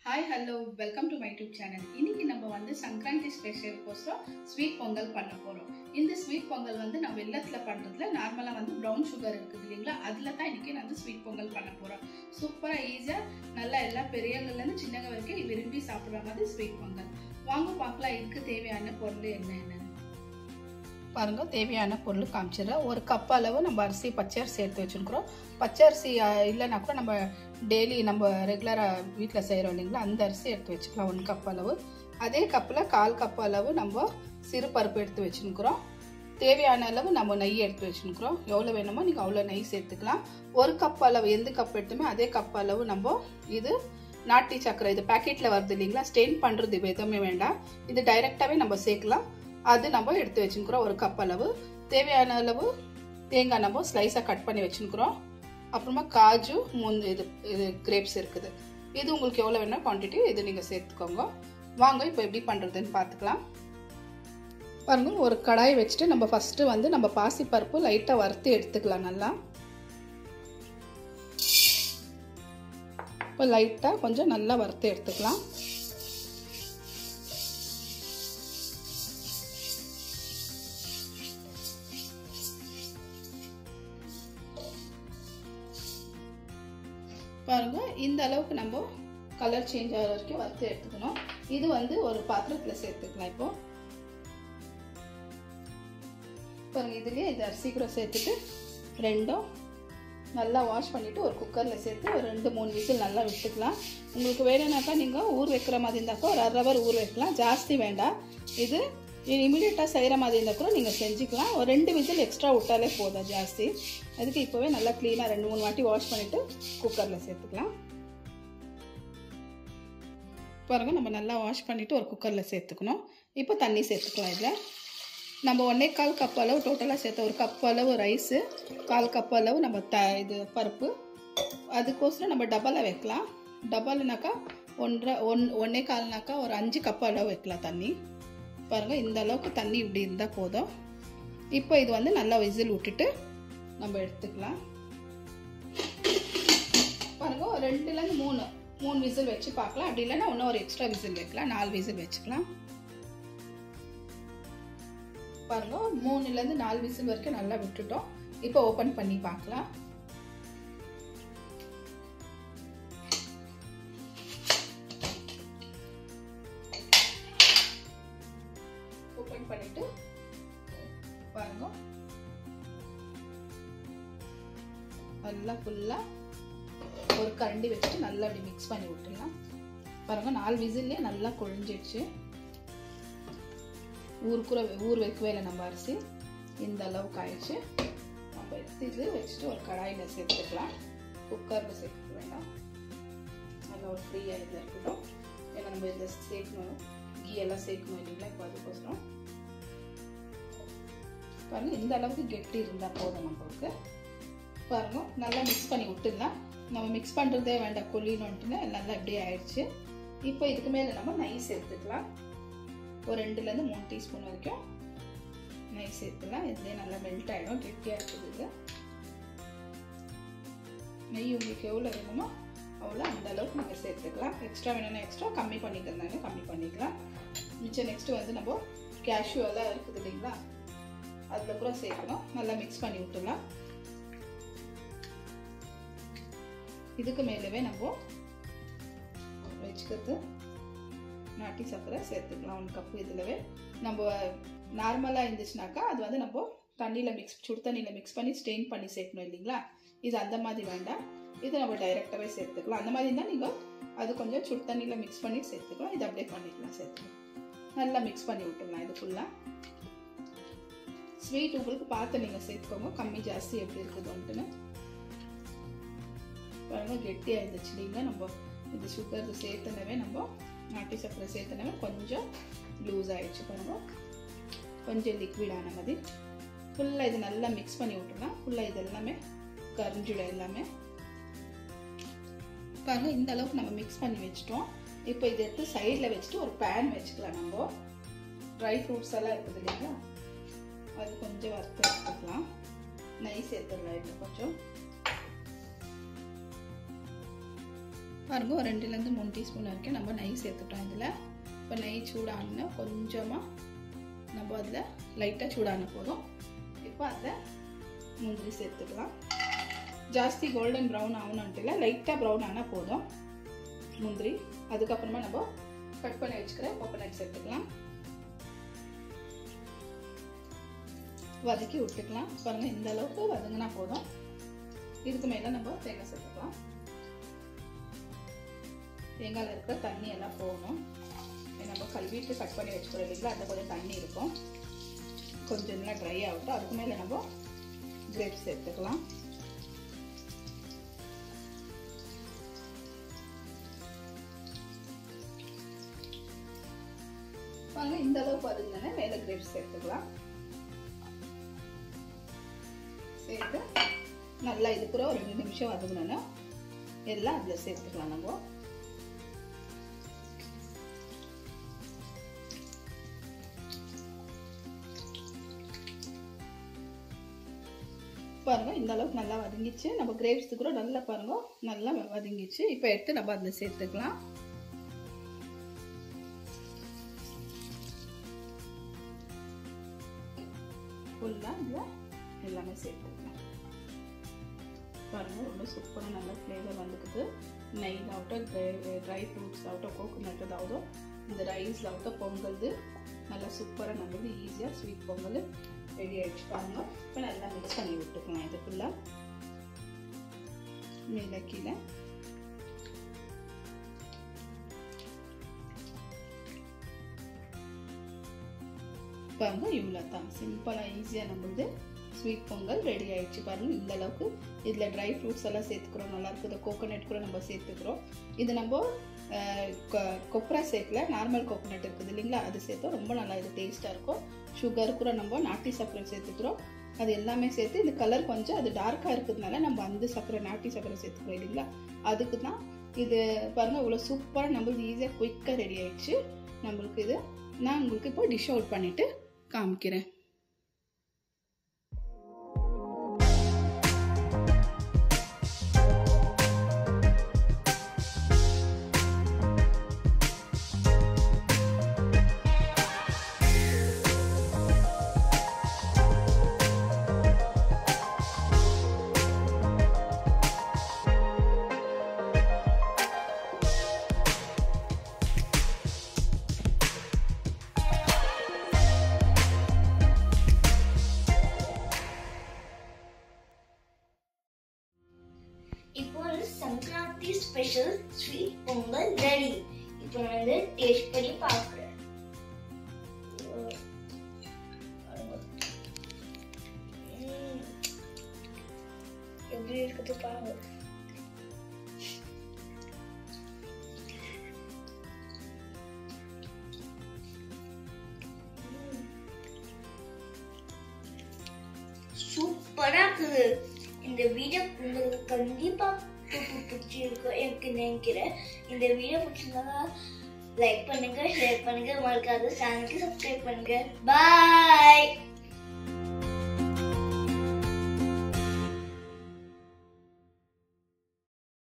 hi hello welcome to my YouTube channel இன்னைக்கு நம்ம வந்து சங்கராந்தி ஸ்பெஷலுக்கோசரம் ஸ்வீட் பொங்கல் பண்ண போகிறோம் இந்த ஸ்வீட் பொங்கல் வந்து நம்ம வெள்ளத்தில் பண்ணுறதுல நார்மலாக வந்து ப்ரௌன் சுகர் இருக்குது இல்லைங்களா அதில் தான் இன்றைக்கி நான் வந்து ஸ்வீட் பொங்கல் பண்ண போகிறோம் சூப்பராக ஈஸியாக நல்லா எல்லா பெரியவங்கள்லேருந்து சின்னங்க வரைக்கும் விரும்பி சாப்பிட்ற மாதிரி ஸ்வீட் பொங்கல் வாங்க பார்க்கலாம் இதுக்கு தேவையான பொருள் என்ன என்னன்னு பாருங்க தேவையான பொருள் காமிச்சிடுறேன் ஒரு கப் அளவு நம்ம அரிசி பச்சரிசி எடுத்து வச்சுருக்குறோம் பச்சரிசி இல்லைனா கூட நம்ம டெய்லி நம்ம ரெகுலராக வீட்டில் செய்கிறோம் இல்லைங்களா அந்த அரிசி எடுத்து வச்சுக்கலாம் ஒன் கப் அளவு அதே கப்பில் கால் கப் அளவு நம்ம சிறு பருப்பு எடுத்து வச்சுருக்குறோம் தேவையான அளவு நம்ம நெய் எடுத்து வச்சுருக்குறோம் எவ்வளோ வேணுமோ நீங்கள் அவ்வளோ நெய் சேர்த்துக்கலாம் ஒரு கப் அளவு எந்த கப் எடுத்துமே அதே கப் அளவு நம்ம இது நாட்டி சக்கரை இது பேக்கெட்டில் வருது இல்லைங்களா ஸ்டெயின் பண்ணுறது எதுவுமே வேண்டாம் இது டைரெக்டாகவே நம்ம சேர்க்கலாம் அது நம்ம எடுத்து வச்சுக்கிறோம் ஒரு கப் அளவு தேவையான அளவு தேங்காய் நம்ம ஸ்லைஸாக கட் பண்ணி வச்சுக்கிறோம் அப்புறமா காஜு முந்து இது இது கிரேப்ஸ் இருக்குது இது உங்களுக்கு எவ்வளோ வேணும் குவான்டிட்டி இது நீங்கள் சேர்த்துக்கோங்க வாங்க இப்போ எப்படி பண்ணுறதுன்னு பார்த்துக்கலாம் பாருங்க ஒரு கடாய் வச்சுட்டு நம்ம ஃபஸ்ட்டு வந்து நம்ம பாசிப்பருப்பு லைட்டாக வறுத்து எடுத்துக்கலாம் நல்லா இப்போ லைட்டாக கொஞ்சம் நல்லா வறுத்து எடுத்துக்கலாம் பாருங்க இந்த அளவுக்கு நம்ம கலர் சேஞ்ச் ஆகிற வரைக்கும் வறுத்து எடுத்துக்கணும் இது வந்து ஒரு பாத்திரத்தில் சேர்த்துக்கலாம் இப்போ பாருங்க இதுலேயே இந்த அரிசி கூட சேர்த்துட்டு ரெண்டும் நல்லா வாஷ் பண்ணிவிட்டு ஒரு குக்கரில் சேர்த்து ஒரு ரெண்டு மூணு விசில் நல்லா விட்டுக்கலாம் உங்களுக்கு வேணும்னாக்கா நீங்கள் ஊர் வைக்கிற மாதிரி இருந்தாக்கா ஒரு அரை ஹவர் ஊர் வைக்கலாம் ஜாஸ்தி வேண்டாம் இது இமீடியட்டாக செய்கிற மாதிரி இருந்தால் கூட நீங்கள் செஞ்சுக்கலாம் ஒரு ரெண்டு விசில் எக்ஸ்ட்ரா விட்டாலே போதும் ஜாஸ்தி அதுக்கு இப்போவே நல்லா க்ளீனாக ரெண்டு மூணு வாட்டி வாஷ் பண்ணிவிட்டு குக்கரில் சேர்த்துக்கலாம் பாருங்கள் நம்ம நல்லா வாஷ் பண்ணிவிட்டு ஒரு குக்கரில் சேர்த்துக்கணும் இப்போ தண்ணி சேர்த்துக்கலாம் இதில் நம்ம ஒன்றே கால் கப் அளவு டோட்டலாக சேர்த்த ஒரு கப் அளவு ரைஸு கால் கப் அளவு நம்ம த இது பருப்பு அதுக்கோசரம் நம்ம டபலாக வைக்கலாம் டபல்னாக்கா ஒன்றரை ஒன் ஒன்றே கால்னாக்கா ஒரு அஞ்சு கப் அளவு வைக்கலாம் தண்ணி பாருங்கள் இந்த அளவுக்கு தண்ணி இப்படி இருந்தால் போதும் இப்போ இது வந்து நல்லா விசில் விட்டுட்டு நம்ம எடுத்துக்கலாம் பாருங்க ரெண்டுலேருந்து மூணு மூணு விசில் வச்சு பார்க்கலாம் அப்படி இல்லைன்னா இன்னும் ஒரு எக்ஸ்ட்ரா விசில் வைக்கலாம் நாலு விசில் வச்சுக்கலாம் பாருங்க மூணுலேருந்து நாலு விசில் வரைக்கும் நல்லா விட்டுட்டோம் இப்போ ஓப்பன் பண்ணி பார்க்கலாம் ஓப்பன் பண்ணிட்டு பாருங்க நல்லா ஃபுல்லாக ஒரு கரண்டி வச்சுட்டு நல்லா அப்படி மிக்ஸ் பண்ணி விட்டுடலாம் பாருங்க நாலு விசில்லே நல்லா கொழிஞ்சிடுச்சு ஊருக்குற ஊர் வைக்கவே இல்லை நம்ம அரிசி இந்த அளவுக்கு ஆயிடுச்சு நம்ம எடுத்து இது வச்சுட்டு ஒரு கடாயில் சேர்த்துக்கலாம் குக்கரில் சேர்த்துக்க வேண்டாம் நல்லா ஒரு ஃப்ரீயாக இதில் இருக்கட்டும் ஏன்னா நம்ம இதில் சேர்க்கணும் கீ எல்லாம் சேர்க்கணும் இல்லைங்களா இப்போ அதுக்கோசரம் பாருங்க இந்த அளவுக்கு கெட்டி இருந்தால் போதும் நம்மளுக்கு பாருங்க நல்லா மிக்ஸ் பண்ணி விட்டுடலாம் நம்ம மிக்ஸ் பண்ணுறதே வேண்டாம் கொல்லினோன்ட்டுன்னு நல்லா இப்படியே ஆயிடுச்சு இப்போ இதுக்கு மேலே நம்ம நெய் சேர்த்துக்கலாம் ஒரு ரெண்டுலேருந்து மூணு டீஸ்பூன் வரைக்கும் நெய் சேர்த்துலாம் இதுலேயே நல்லா மெல்ட் ஆகிடும் கெட்டியாக இருக்குது இது நெய் உங்களுக்கு எவ்வளோ வேணுமோ அவ்வளோ அந்த அளவுக்கு நீங்கள் சேர்த்துக்கலாம் எக்ஸ்ட்ரா வேணும்னா எக்ஸ்ட்ரா கம்மி பண்ணிக்கிறதாங்க கம்மி பண்ணிக்கலாம் மிச்சம் நெக்ஸ்ட்டு வந்து நம்ம கேஷ்யூ எல்லாம் இருக்குது இல்லைங்களா அதில் கூட சேர்க்கணும் நல்லா மிக்ஸ் பண்ணி விட்டுலாம் இதுக்கு மேலவே நம்ம வச்சுக்கிறது நாட்டி சர்க்கரை சேர்த்துக்கலாம் ஒன் கப்பு இதிலவே நம்ம நார்மலாக இருந்துச்சுனாக்கா அது வந்து நம்ம தண்ணியில் மிக்ஸ் சுடு தண்ணியில் மிக்ஸ் பண்ணி ஸ்டெயின் பண்ணி சேர்க்கணும் இல்லைங்களா இது அந்த மாதிரி வேண்டாம் இது நம்ம டைரெக்டாகவே சேர்த்துக்கலாம் அந்த மாதிரி இருந்தால் நீங்கள் அது கொஞ்சம் சுடு தண்ணியில் மிக்ஸ் பண்ணி சேர்த்துக்கலாம் இது அப்படியே பண்ணிக்கலாம் சேர்த்துக்கலாம் நல்லா மிக்ஸ் பண்ணி விட்டுடலாம் இது ஃபுல்லாக ஸ்வீட் உங்களுக்கு பார்த்து நீங்கள் சேர்த்துக்கோங்க கம்மி ஜாஸ்தி எப்படி இருக்குதுன்ட்டுன்னு பாருங்க கெட்டியாக இருந்துச்சு நீங்கள் நம்ம இந்த சுகர் சேர்த்துனவே நம்ம நாட்டி சர்க்கரை சேர்த்துனவே கொஞ்சம் லூஸ் ஆகிடுச்சு பாருங்க கொஞ்சம் லிக்விட் ஆன மாதிரி ஃபுல்லாக இது நல்லா மிக்ஸ் பண்ணி விட்டுலாம் ஃபுல்லாக இது எல்லாமே கரிஞ்சிடும் எல்லாமே பாருங்க இந்த அளவுக்கு நம்ம மிக்ஸ் பண்ணி வச்சுட்டோம் இப்போ இதை எடுத்து சைடில் வச்சுட்டு ஒரு பேன் வச்சுக்கலாம் நம்ம ட்ரை ஃப்ரூட்ஸ் எல்லாம் இருக்குது இல்லைங்களா அது கொஞ்சம் வறுத்து எடுத்துக்கலாம் நெய் சேர்த்துடலாம் இது கொஞ்சம் பாருங்க ஒரு ரெண்டுலேருந்து மூணு டீஸ்பூன் வரைக்கும் நம்ம நெய் சேர்த்துட்டோம் இதில் இப்போ நெய் சூடானா கொஞ்சமாக நம்ம அதில் லைட்டாக சூடான போதும் இப்போ அதில் முந்திரி சேர்த்துக்கலாம் ஜாஸ்தி கோல்டன் ப்ரௌன் ஆகணுன்ட்டு இல்லை லைட்டாக ப்ரௌன் ஆனால் போதும் முந்திரி அதுக்கப்புறமா நம்ம கட் பண்ணி வச்சுக்கிற கோகோனட் சேர்த்துக்கலாம் வதக்கி விட்டுக்கலாம் பாருங்கள் இந்த அளவுக்கு வதங்கினா போதும் இதுக்கு மேலே நம்ம தேங்காய் சேர்த்துக்கலாம் தேங்காயில் இருக்கிற தண்ணி எல்லாம் போகணும் நம்ம கழுவிட்டு கட் பண்ணி வச்சுக்கிறோம் இல்லைங்களா அதில் கொஞ்சம் தண்ணி இருக்கும் கொஞ்சம் நல்லா ட்ரை ஆகட்டும் அதுக்கு மேலே நம்ம கிரேப்ஸ் சேர்த்துக்கலாம் பாருங்க இந்த அளவுக்கு வதங்கினே மேலே கிரேப்ஸ் சேர்த்துக்கலாம் சேர்த்து நல்லா இதுக்குற ஒரு ரெண்டு நிமிஷம் வதங்கினோன்னா எல்லாம் அதில் சேர்த்துக்கலாம் நம்ம பாருங்க இந்த அளவுக்கு நல்லா வதங்கிச்சு நம்ம கிரேப்ஸ் கூட நல்லா பாருங்க நல்லா வதங்கிச்சு இப்போ எடுத்து நம்ம அதில் சேர்த்துக்கலாம் ஃபுல்லாக இதில் எல்லாமே சேர்த்துக்கலாம் பாருங்கள் ரொம்ப சூப்பராக நல்ல ஃப்ளேவர் வந்துக்குது நெய் ஆகட்டும் ட்ரை ஃப்ரூட்ஸ் ஆகட்டும் கோகோனட் ஆகட்டும் இந்த ரைஸ் ஆகட்டும் பொங்கல் நல்லா சூப்பராக நம்மளுக்கு ஈஸியாக ஸ்வீட் பொங்கல் ரெடி ஆகிடுச்சு பாருங்க இப்போ நல்லா மிக்ஸ் பண்ணி விட்டுக்கலாம் இது ஃபுல்லாக மேலே கீழே பாருங்க இவ்வளோ தான் சிம்பிளாக ஈஸியாக நம்மளுது ஸ்வீட் பொங்கல் ரெடி ஆயிடுச்சு பாருங்க இந்த அளவுக்கு இதில் ட்ரை ஃப்ரூட்ஸ் எல்லாம் சேர்த்துக்கிறோம் நல்லா இருக்குது கோகோனட் கூட நம்ம சேர்த்துக்கிறோம் இது நம்ம கொப்ரா சேர்க்கல நார்மல் கோகோனட் இருக்குது இல்லைங்களா அது சேர்த்தோம் ரொம்ப நல்லா இது டேஸ்ட்டாக இருக்கும் சுகர் கூட நம்ம நாட்டி சர்க்கரை சேர்த்துக்கிறோம் அது எல்லாமே சேர்த்து இந்த கலர் கொஞ்சம் அது டார்க்காக இருக்கிறதுனால நம்ம அந்த சர்க்கரை நாட்டி சர்க்கரை சேர்த்துக்கிறோம் இல்லைங்களா அதுக்கு தான் இது பாருங்கள் இவ்வளோ சூப்பராக நம்மளுக்கு ஈஸியாக குயிக்காக ரெடி ஆயிடுச்சு நம்மளுக்கு இது நான் உங்களுக்கு இப்போ டிஷ் அவுட் பண்ணிவிட்டு காமிக்கிறேன் இப்போ ஒரு Sankranti special sweet Pongal ready இப்போ நான் வந்து டேஸ்ட் பண்ணி பார்க்குறேன் எப்படி இருக்குது பாருங்க சூப்பரா இருக்குது இந்த வீடியோ உங்களுக்கு கண்டிப்பா பிடி- பிடிச்சிருக்கும் எனக்கு நினைக்கிறேன் இந்த வீடியோ பிடிச்சிருந்தா லைக் பண்ணுங்க ஷேர் பண்ணுங்க மறக்காத சேனலுக்கு சப்ஸ்கிரைப் பண்ணுங்க பாய்